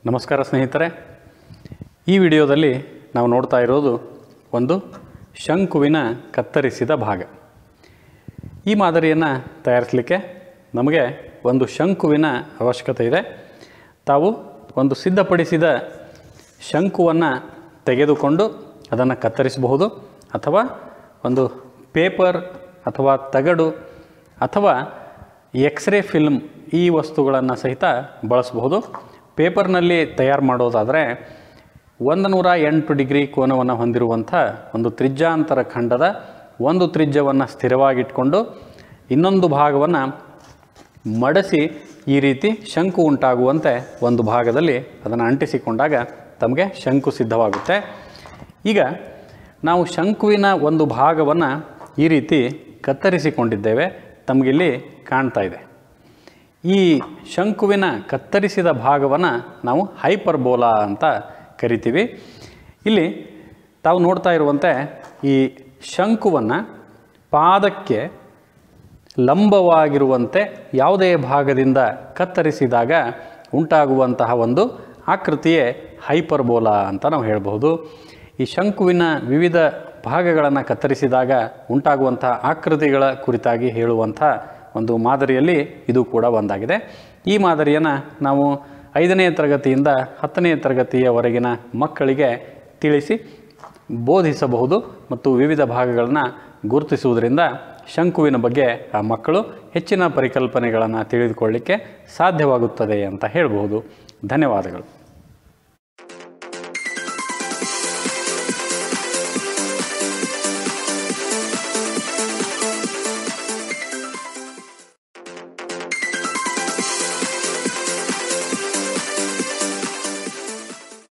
ನಮಸ್ಕಾರ ಸ್ನೇಹಿತರೆ ಈ ವಿಡಿಯೋದಲ್ಲಿ ನಾವು ನೋಡ್ತಾ ಇರೋದು ಒಂದು ಶಂಕುವಿನ ಕತ್ತರಿಸಿದ ಭಾಗ ಈ ಮಾದರಿಯನ್ನು ತಯಾರಿಸಲಿಕ್ಕೆ ನಮಗೆ ಒಂದು ಶಂಕುವಿನ ಅವಶ್ಯಕತೆ ಇದೆ ತಾವು ಒಂದು ಸಿದ್ಧಪಡಿಸಿದ ಶಂಕುವನ್ನು ತೆಗೆದುಕೊಂಡು ಅದನ್ನು ಕತ್ತರಿಸಬಹುದು ಅಥವಾ ಒಂದು ಪೇಪರ್ ಅಥವಾ ತಗಡು ಅಥವಾ ಎಕ್ಸ್ರೇ ಫಿಲ್ಮ್ ಈ ವಸ್ತುಗಳನ್ನು ಸಹಿತ ಬಳಸಬಹುದು ಪೇಪರ್ನಲ್ಲಿ ತಯಾರು ಮಾಡೋದಾದರೆ ಒಂದು ನೂರ ಎಂಟು ಡಿಗ್ರಿ ಕೋನವನ್ನು ಹೊಂದಿರುವಂಥ ಒಂದು ತ್ರಿಜ್ಯಾಂತರ ಖಂಡದ ಒಂದು ತ್ರಿಜ್ಯವನ್ನು ಸ್ಥಿರವಾಗಿಟ್ಕೊಂಡು ಇನ್ನೊಂದು ಭಾಗವನ್ನು ಮಡಸಿ ಈ ರೀತಿ ಶಂಕು ಉಂಟಾಗುವಂತೆ ಒಂದು ಭಾಗದಲ್ಲಿ ಅದನ್ನು ಅಂಟಿಸಿಕೊಂಡಾಗ ತಮಗೆ ಶಂಕು ಸಿದ್ಧವಾಗುತ್ತೆ ಈಗ ನಾವು ಶಂಕುವಿನ ಒಂದು ಭಾಗವನ್ನು ಈ ರೀತಿ ಕತ್ತರಿಸಿಕೊಂಡಿದ್ದೇವೆ ತಮಗಿಲ್ಲಿ ಕಾಣ್ತಾ ಇದೆ ಈ ಶಂಕುವಿನ ಕತ್ತರಿಸಿದ ಭಾಗವನ್ನು ನಾವು ಹೈಪರ್ಬೋಲಾ ಅಂತ ಕರಿತೀವಿ ಇಲ್ಲಿ ತಾವು ನೋಡ್ತಾ ಇರುವಂತೆ ಈ ಶಂಕುವನ್ನು ಪಾದಕ್ಕೆ ಲಂಬವಾಗಿರುವಂತೆ ಯಾವುದೇ ಭಾಗದಿಂದ ಕತ್ತರಿಸಿದಾಗ ಉಂಟಾಗುವಂತಹ ಒಂದು ಆಕೃತಿಯೇ ಹೈಪರ್ಬೋಲಾ ಅಂತ ನಾವು ಹೇಳಬಹುದು ಈ ಶಂಕುವಿನ ವಿವಿಧ ಭಾಗಗಳನ್ನು ಕತ್ತರಿಸಿದಾಗ ಉಂಟಾಗುವಂತಹ ಆಕೃತಿಗಳ ಕುರಿತಾಗಿ ಹೇಳುವಂಥ ಒಂದು ಮಾದರಿಯಲ್ಲಿ ಇದು ಕೂಡ ಒಂದಾಗಿದೆ ಈ ಮಾದರಿಯನ್ನು ನಾವು ಐದನೇ ತರಗತಿಯಿಂದ ಹತ್ತನೇ ತರಗತಿಯವರೆಗಿನ ಮಕ್ಕಳಿಗೆ ತಿಳಿಸಿ ಬೋಧಿಸಬಹುದು ಮತ್ತು ವಿವಿಧ ಭಾಗಗಳನ್ನು ಗುರುತಿಸುವುದರಿಂದ ಶಂಕುವಿನ ಬಗ್ಗೆ ಆ ಮಕ್ಕಳು ಹೆಚ್ಚಿನ ಪರಿಕಲ್ಪನೆಗಳನ್ನು ತಿಳಿದುಕೊಳ್ಳಿಕ್ಕೆ ಸಾಧ್ಯವಾಗುತ್ತದೆ ಅಂತ ಹೇಳಬಹುದು ಧನ್ಯವಾದಗಳು